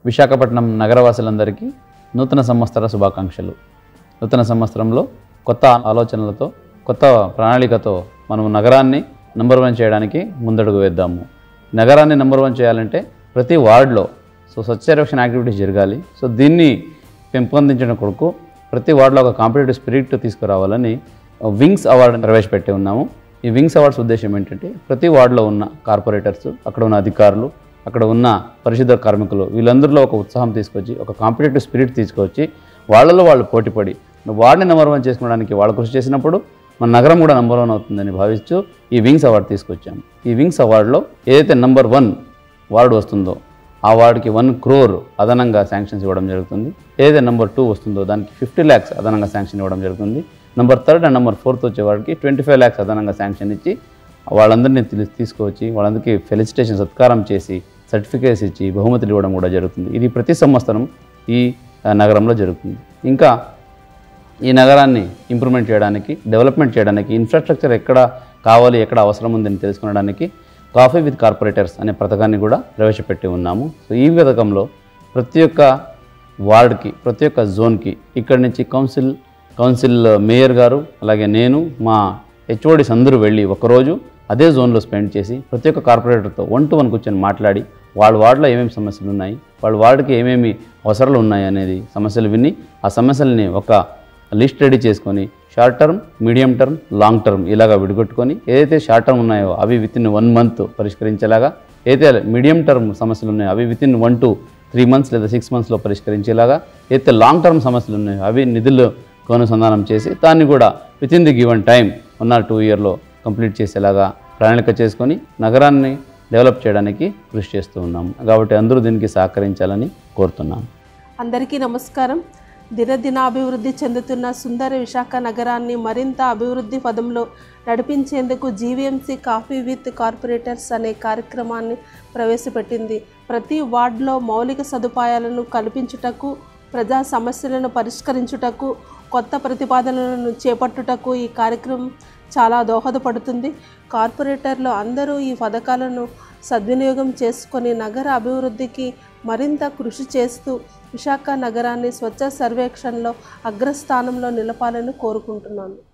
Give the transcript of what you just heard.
విశాఖపట్నం నగరవాసులందరికీ నూతన సంవత్సర శుభాకాంక్షలు నూతన సంవత్సరంలో కొత్త ఆలోచనలతో కొత్త ప్రణాళికతో మనం నగరాన్ని నెంబర్ వన్ చేయడానికి ముందడుగు వేద్దాము నగరాన్ని నెంబర్ వన్ చేయాలంటే ప్రతి వార్డులో సో స్వచ్ఛ సర్వేక్షణ యాక్టివిటీస్ జరగాలి సో దీన్ని పెంపొందించడం కొరకు ప్రతి వార్డులో ఒక కాంపిటేటివ్ స్పిరిట్ తీసుకురావాలని వింగ్స్ అవార్డు ప్రవేశపెట్టి ఉన్నాము ఈ వింగ్స్ అవార్డ్స్ ఉద్దేశం ఏంటంటే ప్రతి వార్డులో ఉన్న కార్పొరేటర్స్ అక్కడ ఉన్న అధికారులు అక్కడ ఉన్న పరిశుద్ధ కార్మికులు వీళ్ళందరిలో ఒక ఉత్సాహం తీసుకొచ్చి ఒక కాంపిటేటివ్ స్పిరిట్ తీసుకొచ్చి వాళ్ళలో వాళ్ళు పోటీపడి వార్డుని నెంబర్ వన్ చేసుకోవడానికి వాళ్ళు కృషి చేసినప్పుడు మన నగరం కూడా నెంబర్ వన్ అవుతుందని భావిస్తూ ఈ వింగ్స్ అవార్డు తీసుకొచ్చాము ఈ వింగ్స్ అవార్డులో ఏదైతే నెంబర్ వన్ వార్డు వస్తుందో ఆ వార్డుకి వన్ క్రోర్ అదనంగా శాంక్షన్స్ ఇవ్వడం జరుగుతుంది ఏదైతే నెంబర్ టూ వస్తుందో దానికి ఫిఫ్టీ ల్యాక్స్ అదనంగా శాంక్షన్ ఇవ్వడం జరుగుతుంది number third and number fourth వచ్చే వాడికి ట్వంటీ ఫైవ్ ల్యాక్స్ అదనంగా శాంక్షన్ ఇచ్చి వాళ్ళందరినీ తీ- తీసుకువచ్చి వాళ్ళందరికీ ఫెలిసిటేషన్ సత్కారం చేసి సర్టిఫికేట్స్ ఇచ్చి బహుమతులు ఇవ్వడం కూడా జరుగుతుంది ఇది ప్రతి సంవత్సరం ఈ ఆ, నగరంలో జరుగుతుంది ఇంకా ఈ నగరాన్ని ఇంప్రూవ్మెంట్ చేయడానికి డెవలప్మెంట్ చేయడానికి ఇన్ఫ్రాస్ట్రక్చర్ ఎక్కడ కావాలి ఎక్కడ అవసరం ఉందని తెలుసుకోవడానికి కాఫీ విత్ కార్పొరేటర్స్ అనే పథకాన్ని కూడా ప్రవేశపెట్టి ఉన్నాము సో ఈ పథకంలో ప్రతి ఒక్క వార్డుకి ప్రతి ఒక్క జోన్కి ఇక్కడి నుంచి కౌన్సిల్ కౌన్సిల్ మేయర్ గారు అలాగే నేను మా హెచ్ఓడిస్ అందరూ వెళ్ళి ఒకరోజు అదే జోన్లో స్పెండ్ చేసి ప్రతి ఒక్క కార్పొరేటర్తో వన్ టు వన్ కూర్చొని మాట్లాడి వాళ్ళ వార్డులో ఏమేమి సమస్యలు ఉన్నాయి వాళ్ళ వార్డుకి ఏమేమి అవసరాలు ఉన్నాయి అనేది సమస్యలు విని ఆ సమస్యల్ని ఒక లిస్ట్ రెడీ చేసుకొని short term medium term long term ఇలాగా విడగొట్టుకొని ఏదైతే షార్ట్ టర్మ్ ఉన్నాయో అవి విత్ ఇన్ వన్ మంత్ పరిష్కరించేలాగా ఏదైతే మీడియం టర్మ్ సమస్యలు ఉన్నాయో అవి within one two three months లేదా సిక్స్ మంత్స్లో పరిష్కరించేలాగా ఏదైతే లాంగ్ టర్మ్ సమస్యలు ఉన్నాయో అవి నిధులు అనుసంధానం చేసి దాన్ని కూడా within the given time one or two ఇయర్లో కంప్లీట్ చేసేలాగా ప్రణాళిక చేసుకొని నగరాన్ని డెవలప్ చేయడానికి కృషి చేస్తూ ఉన్నాము కాబట్టి అందరూ దీనికి సహకరించాలని కోరుతున్నాను అందరికీ నమస్కారం దినదినాభివృద్ధి చెందుతున్న సుందర విశాఖ నగరాన్ని మరింత అభివృద్ధి పదంలో నడిపించేందుకు జీవీఎంసీ కాఫీ విత్ కార్పొరేటర్స్ అనే కార్యక్రమాన్ని ప్రవేశపెట్టింది ప్రతి వార్డులో మౌలిక సదుపాయాలను కల్పించుటకు ప్రజా సమస్యలను పరిష్కరించుటకు కొత్త ప్రతిపాదనలను చేపట్టుటకు ఈ కార్యక్రమం చాలా దోహదపడుతుంది కార్పొరేటర్లు అందరూ ఈ పథకాలను సద్వినియోగం చేసుకొని నగర అభివృద్ధికి మరింత కృషి చేస్తూ విశాఖ నగరాన్ని స్వచ్ఛ సర్వేక్షణలో అగ్రస్థానంలో నిలపాలని కోరుకుంటున్నాను